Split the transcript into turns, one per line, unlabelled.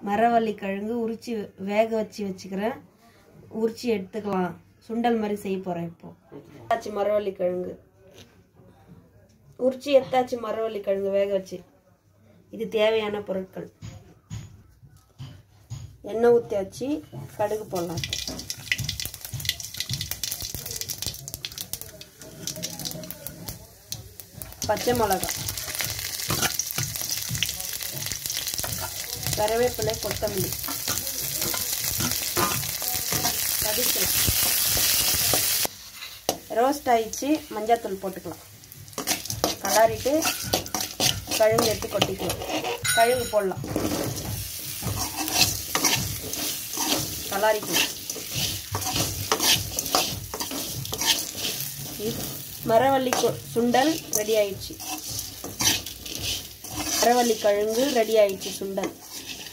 மரவள்ளி கிழங்கு உரிச்சு வேக வச்சு வச்சுக்கிறேன் உரிச்சு எடுத்துக்கலாம் சுண்டல் மாதிரி செய்ய போகிறேன் இப்போ எடுத்தாச்சு மரவள்ளி கிழங்கு உரிச்சு எடுத்தாச்சு மரவள்ளி கிழங்கு வேக வச்சு இது தேவையான பொருட்கள் எண்ணெய் ஊற்றியாச்சு கடுகு போடலாம் இப்போ. பச்சை மிளகாய் கருவேப்பிலை கொத்தமல்லி கடிக்கலாம் ரோஸ்ட் ஆயிடுச்சு மஞ்சத்தூள் போட்டுக்கலாம் கலாரிட்டு கழுங்கு எடுத்து கொட்டிக்கலாம் கழுங்கு போடலாம் கலாரிக்கலாம் மரவள்ளி கொ- சுண்டல் ரெடி ஆயிடுச்சு மரவள்ளி கழுங்கு ரெடி ஆயிடுச்சு சுண்டல்